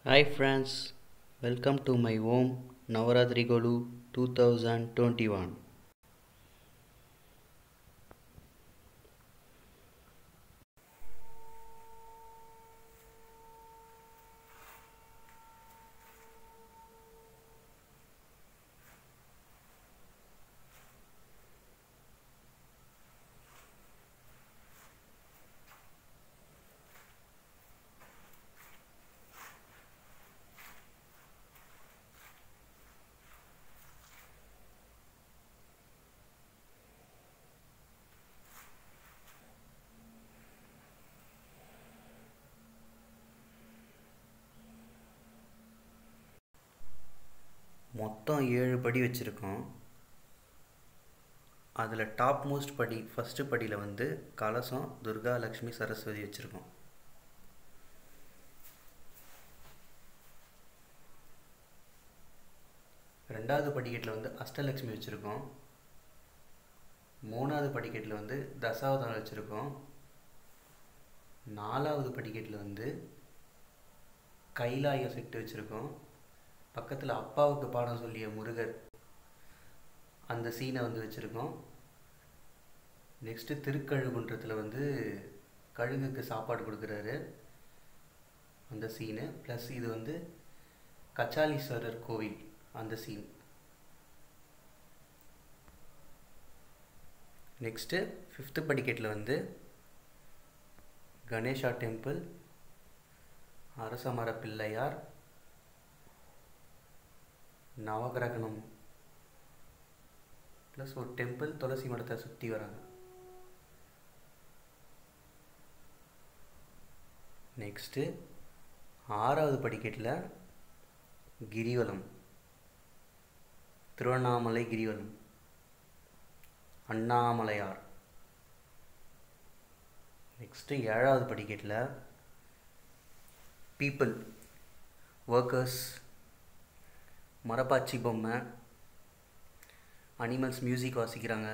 Hi friends, welcome to my home Navaratri Golu 2021. மொத்தம் ஏழு படி வச்சுருக்கோம் அதில் டாப் மோஸ்ட் படி ஃபஸ்ட்டு படியில் வந்து கலசம் துர்கா லக்ஷ்மி சரஸ்வதி வச்சுருக்கோம் ரெண்டாவது படிக்கட்டில் வந்து அஷ்டலக்ஷ்மி வச்சுருக்கோம் மூணாவது படிக்கட்டில் வந்து தசாவதாரம் வச்சுருக்கோம் நாலாவது படிக்கட்டில் வந்து கைலாயம் செட்டு வச்சுருக்கோம் பக்கத்தில் அப்பாவுக்கு பாடம் சொல்லிய முருகர் அந்த சீனை வந்து வச்சுருக்கோம் நெக்ஸ்ட்டு திருக்கழுகுன்றத்தில் வந்து கழுகுக்கு சாப்பாடு கொடுக்குறாரு அந்த சீனு ப்ளஸ் இது வந்து கச்சாலீஸ்வரர் கோவில் அந்த சீன் நெக்ஸ்ட்டு ஃபிஃப்த்து படிக்கட்டில் வந்து கணேஷா டெம்பிள் அரசமர பிள்ளையார் நவகிரகணம் ப்ளஸ் ஒரு டெம்பிள் துளசி மடத்தை சுற்றி வராங்க நெக்ஸ்ட்டு ஆறாவது படிக்கட்டில் கிரிவலம் திருவண்ணாமலை கிரிவலம் அண்ணாமலையார் நெக்ஸ்ட்டு ஏழாவது படிக்கட்டில் பீப்புள் ஒர்க்கர்ஸ் மரப்பாச்சி பொம்மை அனிமல்ஸ் மியூசிக் வாசிக்கிறாங்க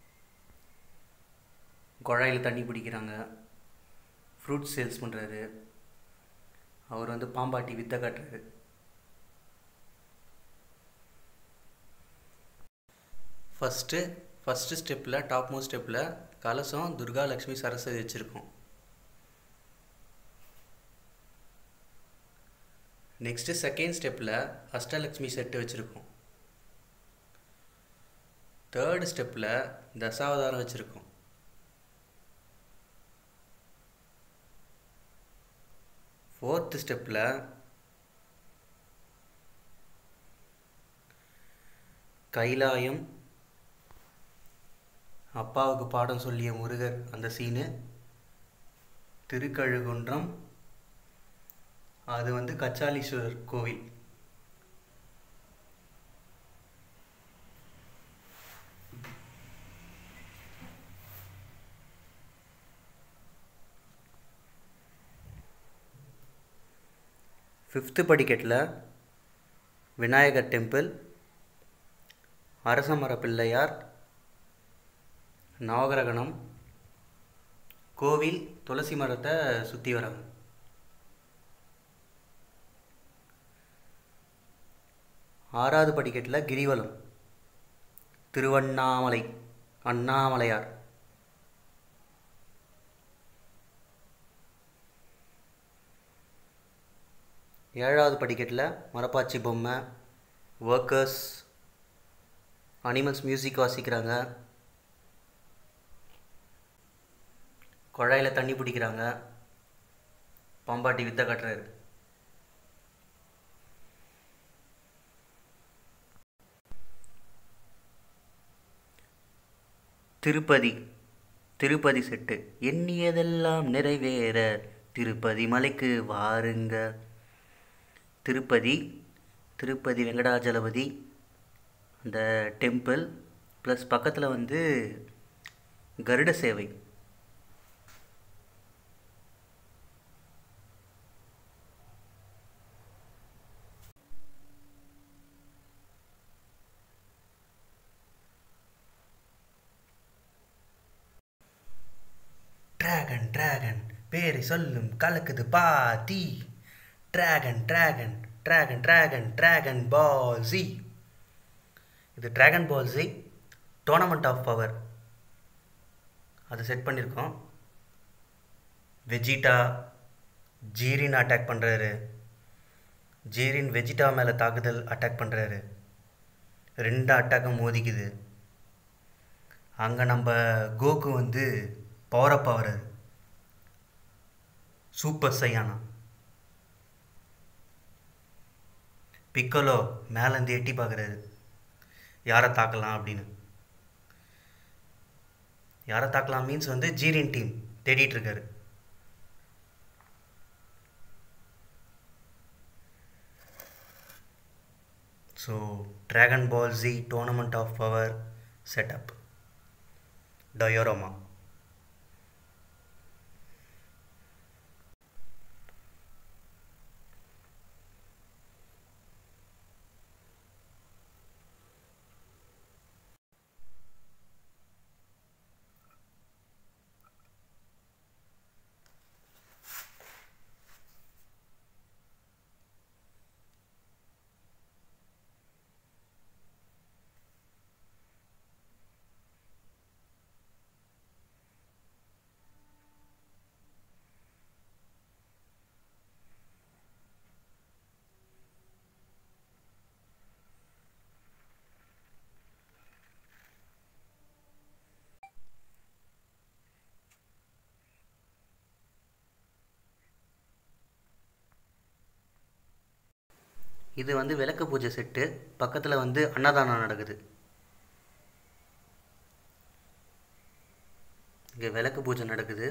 குழாயில் தண்ணி பிடிக்கிறாங்க ஃப்ரூட் சேல்ஸ் பண்ணுறாரு அவர் வந்து பாம்பாட்டி வித்தை காட்டுறாரு ஃபஸ்ட்டு ஃபஸ்ட்டு ஸ்டெப்பில் டாப் மோஸ்ட் ஸ்டெப்பில் கலசம் துர்கா லக்ஷ்மி சரஸ்வதி வச்சுருக்கோம் நெக்ஸ்ட்டு செகண்ட் ஸ்டெப்பில் அஷ்டலக்ஷ்மி செட்டு வச்சுருக்கோம் தேர்டு ஸ்டெப்பில் தசாவதாரம் வச்சுருக்கோம் ஃபோர்த்து ஸ்டெப்பில் கைலாயம் அப்பாவுக்கு பாடம் சொல்லிய முருகர் அந்த சீனு திருக்கழுகுன்றம் அது வந்து கச்சாலீஸ்வரர் கோவில் ஃபிஃப்த்து படிக்கட்டில் விநாயகர் டெம்பிள் அரசமர பிள்ளையார் நவகிரகணம் கோவில் துளசி மரத்தை சுற்றி வராங்க ஆறாவது படிக்கட்டில் கிரிவலம் திருவண்ணாமலை அண்ணாமலையார் ஏழாவது படிக்கட்டில் மரப்பாச்சி பொம்மை ஒர்க்கர்ஸ் அனிமல்ஸ் மியூசிக் வாசிக்கிறாங்க குழாயில் தண்ணி பிடிக்கிறாங்க பாம்பாட்டி வித்தை காட்டுறாரு திருப்பதி திருப்பதி செட்டு எண்ணியதெல்லாம் நிறைவேற திருப்பதி மலைக்கு வாருங்க திருப்பதி திருப்பதி வெங்கடாஜலபதி அந்த டெம்பிள் ப்ளஸ் பக்கத்தில் வந்து கருட சேவை டிராகன் டிராகன் பேரை சொல்லும் கலக்குது பாத்தி dragon dragon dragon dragon dragon ball Z இது dragon ball Z tournament of power அதை செட் பண்ணியிருக்கோம் வெஜிட்டா ஜீரின் அட்டாக் பண்ணுறாரு ஜீரின் வெஜிட்டா மேலே தாக்குதல் அட்டாக் பண்ணுறாரு ரெண்டு அட்டாக்கும் மோதிக்குது அங்கே நம்ம கோகு வந்து பவரப் ஆகிறாரு சூப்பர் சையானா பிக்கலோ மேலேருந்து எட்டி பார்க்குறாரு யாரை தாக்கலாம் அப்படின்னு யாரை தாக்கலாம் மீன்ஸ் வந்து ஜீரின் டீம் தேடிட்டு இருக்காரு so dragon ball Z tournament of power setup diorama இது வந்து விளக்கு பூஜை செட்டு பக்கத்தில் வந்து அன்னதானம் நடக்குது இங்கே விளக்கு பூஜை நடக்குது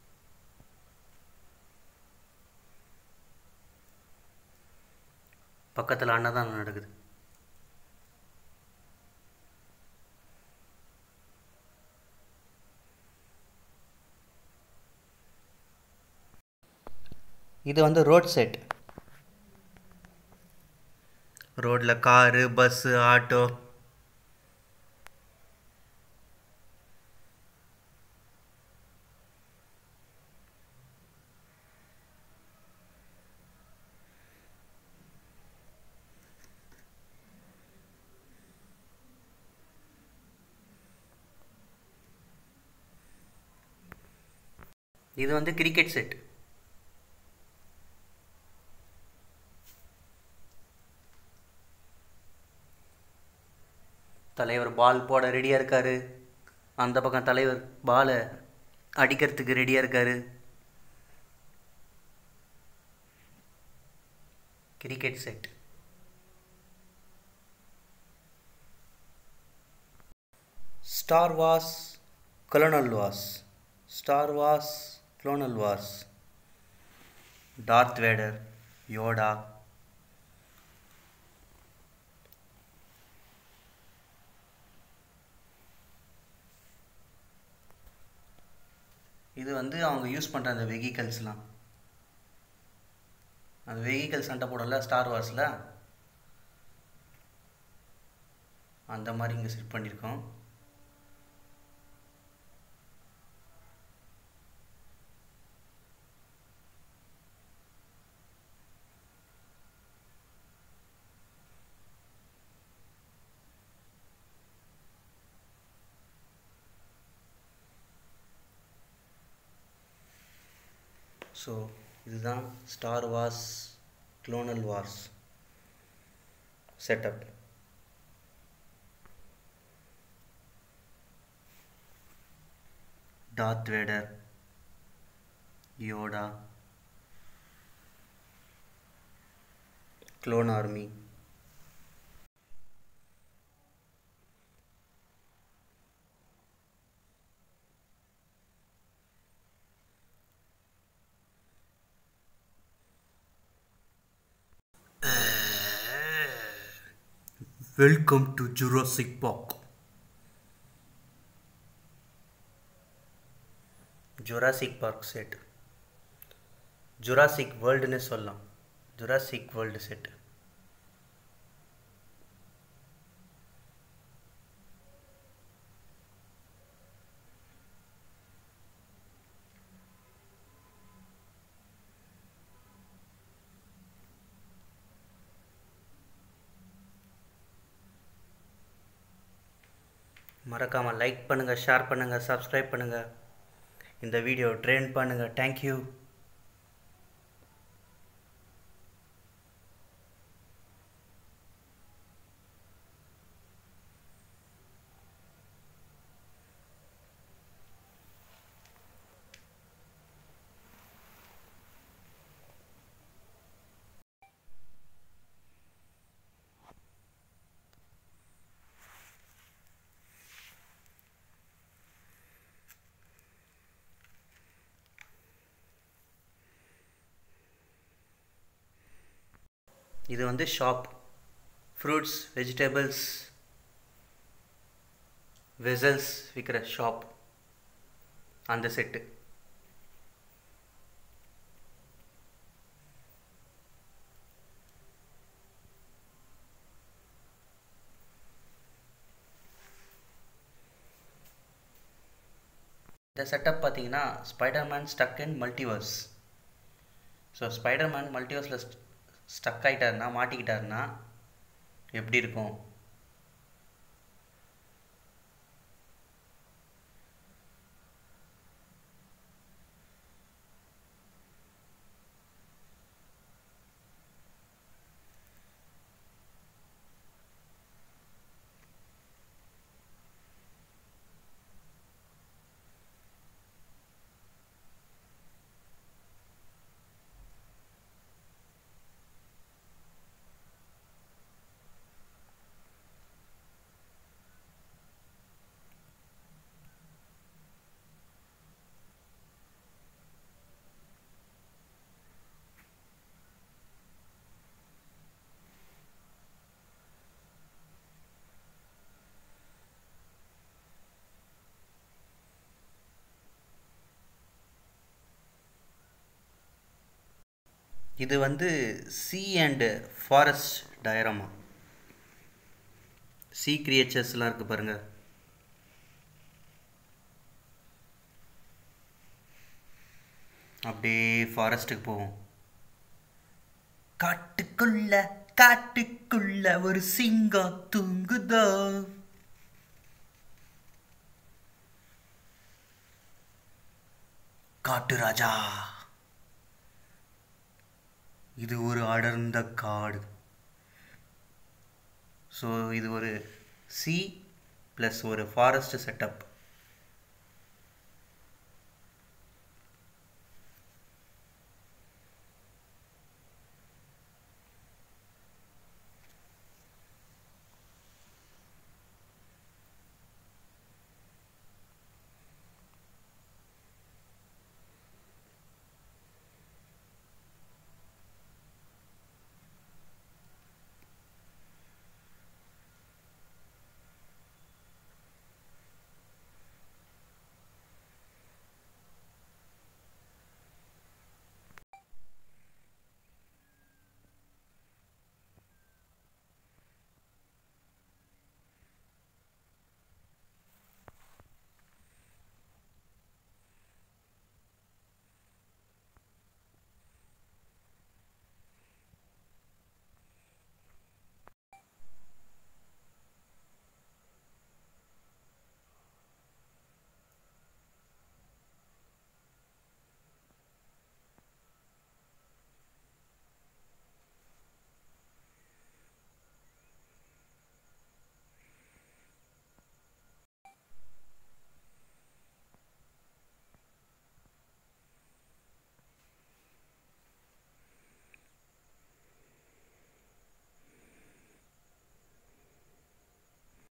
பக்கத்தில் அன்னதானம் நடக்குது இது வந்து ரோட் செட் ரோட்டில் காரு பஸ்ஸு ஆட்டோ இது வந்து கிரிக்கெட் செட் தலைவர் பால் போட ரெடியாக இருக்காரு அந்த பக்கம் தலைவர் பாலை அடிக்கிறதுக்கு ரெடியாக இருக்காரு cricket set star wars clone wars star wars clone wars Darth Vader Yoda இது வந்து அவங்க யூஸ் பண்ணுற அந்த வெஹிக்கல்ஸ்லாம் அந்த வெஹிக்கல் சண்டை போடல ஸ்டார் வார்ஸில் அந்த மாதிரி இங்கே செட் பண்ணியிருக்கோம் ஸோ இதுதான் star wars clone wars setup Darth Vader Yoda clone army welcome to Jurassic park Jurassic park set Jurassic வேர்ல்டுன்னு சொல்லலாம் ஜுராசிக் வேர்ல்டு செட் மறக்காமல் லைக் பண்ணுங்கள் ஷேர் பண்ணுங்கள் சப்ஸ்கிரைப் பண்ணுங்கள் இந்த வீடியோ ட்ரெண்ட் பண்ணுங்கள் தேங்க்யூ இது வந்து ஷாப் ஃப்ரூட்ஸ் வெஜிடபிள்ஸ் வெசல்ஸ் விற்கிற ஷாப் அந்த செட்டு இந்த செட்டப் பார்த்தீங்கன்னா Spiderman stuck in multiverse so Spiderman மல்டிவர்ஸில் ஸ்டக் ஆகிட்டாருன்னா மாட்டிக்கிட்டாருன்னா எப்படி இருக்கும் இது வந்து சி அண்டு ஃபாரஸ்ட் டயரமா சி கிரியேச்சர்ஸ்லாம் இருக்குது பாருங்கள் அப்படியே ஃபாரஸ்ட்டுக்கு போவோம் காட்டுக்குள்ள காட்டுக்குள்ள ஒரு சிங்கம் தூங்குதோ காட்டு ராஜா இது ஒரு அடர்ந்த காடு ஸோ இது ஒரு சி ப்ளஸ் ஒரு ஃபாரஸ்ட் செட்டப்